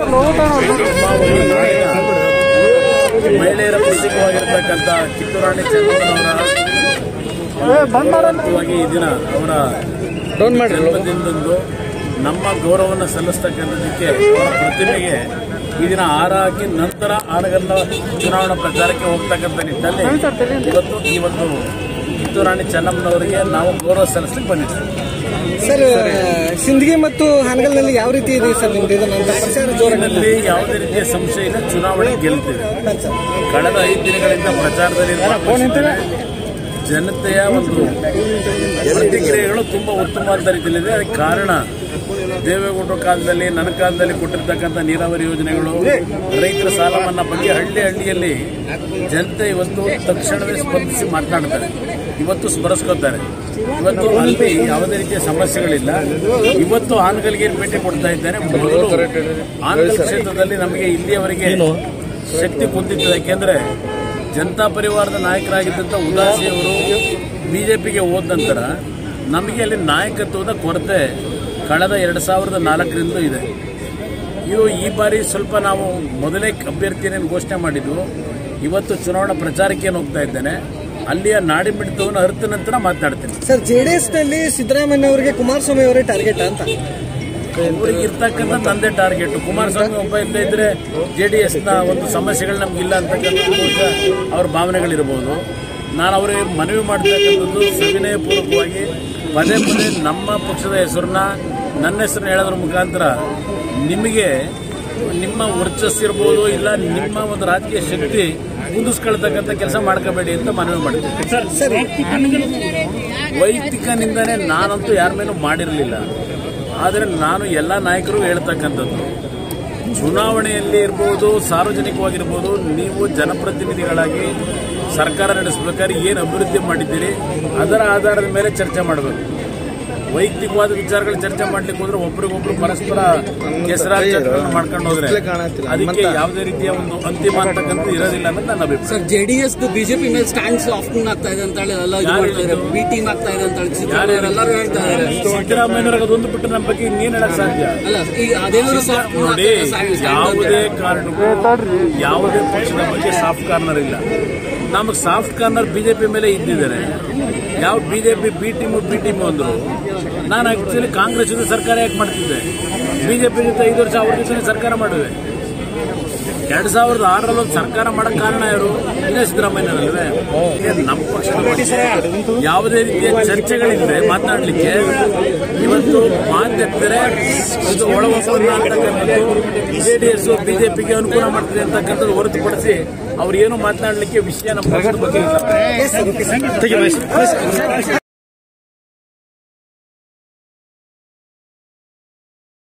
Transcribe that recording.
ಮಹಿಳೆಯರ ಪ್ರತೀಕವಾಗಿರ್ತಕ್ಕಂಥ ಕಿತ್ತೂರಾಣಿ ಚೆನ್ನಮ್ಮನವರ ಮುಖ್ಯವಾಗಿ ಈ ದಿನ ಅವರ ಜನ್ಮದಿನದಂದು ನಮ್ಮ ಗೌರವವನ್ನು ಸಲ್ಲಿಸ್ತಕ್ಕಂಥದ್ದಕ್ಕೆ ಅವರ ಪ್ರತಿಮೆಗೆ ಈ ದಿನ ಹಾರ ಹಾಕಿ ನಂತರ ಆನಗಲ್ಲ ಚುನಾವಣಾ ಪ್ರಚಾರಕ್ಕೆ ಹೋಗ್ತಕ್ಕಂಥ ನಿಟ್ಟಿನಲ್ಲಿ ಇವತ್ತು ಈ ಒಂದು ಕಿತ್ತೂರಾಣಿ ಚೆನ್ನಮ್ಮನವರಿಗೆ ನಾವು ಗೌರವ ಸಲ್ಲಿಸಲಿಕ್ಕೆ ಬಂದಿದ್ದೇವೆ ಸರ್ ಸಿಂದಗಿ ಮತ್ತು ಹಾನಗಲ್ನಲ್ಲಿ ಯಾವ ರೀತಿ ಇದೆ ಸರ್ ನಿಮ್ದು ಇದು ನಮ್ಮ ಪ್ರಚಾರ ಜೋರಾಗಿ ಇದರಲ್ಲಿ ಯಾವುದೇ ರೀತಿಯ ಸಂಶಯ ಇಲ್ಲ ಚುನಾವಣೆ ಗೆಲ್ತೀವಿ ಕಳೆದ ಐದು ದಿನಗಳಿಂದ ಪ್ರಚಾರದಲ್ಲಿ ಭಾಗವಹಿಸಿದ್ದೇನೆ. ಜನತೆಯ ಒಂದು ಪ್ರತಿಕ್ರಿಯೆಗಳು ತುಂಬಾ ಉತ್ತಮವಾದ ರೀತಿಯಲ್ಲಿದೆ ಅದಕ್ಕೆ ಕಾರಣ ದೇವೇಗೌಡರ ಕಾಲದಲ್ಲಿ ನನ್ನ ಕಾಲದಲ್ಲಿ ಕೊಟ್ಟಿರ್ತಕ್ಕಂಥ ನೀರಾವರಿ ಯೋಜನೆಗಳು ರೈತರ ಸಾಲ ಮನ್ನಾ ಬಗ್ಗೆ ಹಳ್ಳಿ ಹಳ್ಳಿಯಲ್ಲಿ ಜನತೆ ಇವತ್ತು ತಕ್ಷಣವೇ ಸ್ಪಂದಿಸಿ ಮಾತನಾಡ್ತಾರೆ ಇವತ್ತು ಸ್ಮರಿಸ್ಕೊತಾರೆ ಇವತ್ತು ಅಲ್ಲಿ ಯಾವುದೇ ರೀತಿಯ ಸಮಸ್ಯೆಗಳಿಲ್ಲ ಇವತ್ತು ಆನ್ಗಲ್ಗೆ ಏನ್ ಭೇಟಿ ಕೊಡ್ತಾ ಇದ್ದೇನೆ ಮೊದಲು ಆನ್ಗಲ್ ಕ್ಷೇತ್ರದಲ್ಲಿ ನಮಗೆ ಇಲ್ಲಿಯವರೆಗೆ ಶಕ್ತಿ ಕುಂತಿತ್ತು ಯಾಕೆಂದ್ರೆ ಜನತಾ ಪರಿವಾರದ ನಾಯಕರಾಗಿದ್ದಂಥ ಉದಾಸಿಯವರು ಬಿಜೆಪಿಗೆ ಹೋದ ನಂತರ ನಮಗೆ ಅಲ್ಲಿ ನಾಯಕತ್ವದ ಕೊರತೆ ಕಳೆದ ಎರಡು ಸಾವಿರದ ನಾಲ್ಕರಿಂದ ಇದೆ ಇದು ಈ ಬಾರಿ ಸ್ವಲ್ಪ ನಾವು ಮೊದಲೇ ಅಭ್ಯರ್ಥಿಯನ್ನು ಘೋಷಣೆ ಮಾಡಿದ್ವು ಇವತ್ತು ಚುನಾವಣಾ ಪ್ರಚಾರಕ್ಕೆ ಏನು ಹೋಗ್ತಾ ಇದ್ದೇನೆ ಅಲ್ಲಿಯ ನಾಡಿ ಮಿಡಿತವನ್ನು ಅರಿತ ನಂತರ ಮಾತನಾಡ್ತೀನಿ ಸರ್ ಜೆಡಿಎಸ್ ನಲ್ಲಿ ಸಿದ್ದರಾಮಯ್ಯ ಅವರಿಗೆ ಕುಮಾರಸ್ವಾಮಿ ಅವರೇ ಟಾರ್ಗೆಟ್ ಅಂತ ಅವ್ರಿಗೆ ಇರ್ತಕ್ಕಂಥ ತಂದೆ ಟಾರ್ಗೆಟ್ ಕುಮಾರಸ್ವಾಮಿ ಒಬ್ಬ ಇಲ್ಲದೆ ಇದ್ರೆ ಜೆಡಿಎಸ್ ನ ಒಂದು ಸಮಸ್ಯೆಗಳು ನಮ್ಗಿಲ್ಲ ಅಂತಕ್ಕಂಥದ್ದು ಬಹುಶಃ ಅವ್ರ ಭಾವನೆಗಳಿರಬಹುದು ನಾನು ಅವರಿಗೆ ಮನವಿ ಮಾಡ್ತಕ್ಕಂಥದ್ದು ಸವಿನಯ ಪೂರ್ವಕವಾಗಿ ಪದೇ ಪದೇ ನಮ್ಮ ಪಕ್ಷದ ಹೆಸರನ್ನ ನನ್ನ ಹೆಸರನ್ನ ಹೇಳೋದ್ರ ಮುಖಾಂತರ ನಿಮಗೆ ನಿಮ್ಮ ವರ್ಚಸ್ಸು ಇರ್ಬೋದು ಇಲ್ಲ ನಿಮ್ಮ ಒಂದು ರಾಜಕೀಯ ಶಕ್ತಿ ಕುಂದಿಸ್ಕೊಳ್ತಕ್ಕಂಥ ಕೆಲಸ ಮಾಡ್ಕೋಬೇಡಿ ಅಂತ ಮನವಿ ಮಾಡ್ತೀನಿ ಸರ್ ವೈಯಕ್ತಿಕ ನಿಂದನೆ ನಾನಂತೂ ಯಾರ ಮೇಲೂ ಮಾಡಿರಲಿಲ್ಲ ಆದರೆ ನಾನು ಎಲ್ಲ ನಾಯಕರು ಹೇಳ್ತಕ್ಕಂಥದ್ದು ಚುನಾವಣೆಯಲ್ಲಿ ಇರ್ಬೋದು ಸಾರ್ವಜನಿಕವಾಗಿರ್ಬೋದು ನೀವು ಜನಪ್ರತಿನಿಧಿಗಳಾಗಿ ಸರ್ಕಾರ ನಡೆಸಬೇಕಾದ್ರೆ ಏನು ಅಭಿವೃದ್ಧಿ ಮಾಡಿದ್ದೀರಿ ಅದರ ಆಧಾರದ ಮೇಲೆ ಚರ್ಚೆ ಮಾಡಬೇಕು ವೈಯಕ್ತಿಕವಾದ ವಿಚಾರಗಳು ಚರ್ಚೆ ಮಾಡ್ಲಿಕ್ಕೆ ಹೋದ್ರೆ ಒಬ್ರಿಗೊಬ್ರು ಪರಸ್ಪರ ಕೆಸರಾಚರಣೆ ಮಾಡ್ಕೊಂಡು ಹೋದ್ರೆ ಅದಕ್ಕೆ ಯಾವುದೇ ರೀತಿಯ ಒಂದು ಅಂತಿಮ ಅಂತಕ್ಕಂಥ ಇರೋದಿಲ್ಲ ಅನ್ನೋದು ನನ್ನ ಅಭಿಪ್ರಾಯ ಸರ್ ಜೆಡಿಎಸ್ ಬಿಜೆಪಿ ಮೇಲೆ ಸ್ಟ್ಯಾಂಡ್ ಸಾಫ್ಟ್ ಆಗ್ತಾ ಇದೆ ಅಂತ ಹೇಳಿ ಎಲ್ಲ ಇದು ಯಾರು ಮಾಡ್ತಾ ಇದ್ದಾರೆ ಹೇಳಿದ್ದು? ಬಿ ಟೀಮ್ ಆಗ್ತಾ ಇದೆ ಅಂತ ಹೇಳಿ ಸಿದ್ದರಾಮಯ್ಯ ಎಲ್ಲರೂ ಹೇಳ್ತಾ ಇದ್ದಾರೆ ಸಿದ್ದರಾಮಯ್ಯವ್ರಿಗೆ ಅದೊಂದು ಬಿಟ್ಟು ನಮ್ಮ ಬಗ್ಗೆ ಇನ್ನೇನು ಹೇಳಕ್ ಸಾಧ್ಯ ಅಲ್ಲ ಈಗ ಅದೇನಾದ್ರು ಸಾಫ್ಟ್ ನೋಡಿ ಯಾವುದೇ ಕಾರಣಕ್ಕೂ ಯಾವುದೇ ಪಕ್ಷದ ಬಗ್ಗೆ ಸಾಫ್ಟ್ ಕಾರ್ನರ್ ಇಲ್ಲ ನಮಗೆ ಸಾಫ್ಟ್ ಕಾರ್ನರ್ ಬಿಜೆಪಿ ಮೇಲೆ ಇದ್ದಿದ್ದಾರೆ ಯಾವ BJP B team B team ಅಂದ್ರು ನಾನು ಆಕ್ಚುಲಿ ಕಾಂಗ್ರೆಸ್ ಜೊತೆ ಸರ್ಕಾರ ಯಾಕೆ ಮಾಡ್ತಿದ್ದೆ ಬಿಜೆಪಿ ಜೊತೆ ಐದು ವರ್ಷ ಅವ್ರ ಜೊತೆ ಸರ್ಕಾರ ಮಾಡಿದೆ ಎರಡ್ ಸಾವಿರದ ಆರರಲ್ಲಿ ಒಂದು ಸರ್ಕಾರ ಮಾಡಕ್ ಕಾರಣ ಯಾರು ಇದೇ ಸಿದ್ದರಾಮಯ್ಯನವರಲ್ವೇ ಈಗ ನಮ್ಮ ಪಕ್ಷದ ಬಗ್ಗೆ ಯಾವುದೇ ರೀತಿಯ ಚರ್ಚೆಗಳಿದ್ರೆ ಮಾತನಾಡಲಿಕ್ಕೆ ಇವತ್ತು ಮಾಧ್ಯಮದರೆ ಇದು ಒಳ ಒಪ್ಪಂದ ಅಂತಕ್ಕಂಥದ್ದು ಜೆಡಿಎಸ್ ಬಿಜೆಪಿಗೆ ಅನುಕೂಲ ಮಾಡ್ತಿದೆ ಅಂತಕ್ಕಂಥದ್ದು ಹೊರತುಪಡಿಸಿ ಅವ್ರು ಏನು ಮಾತನಾಡಲಿಕ್ಕೆ ವಿಷಯ ನಮ್ಮ ಪಕ್ಷದ ಬಗ್ಗೆ ಇಲ್ಲ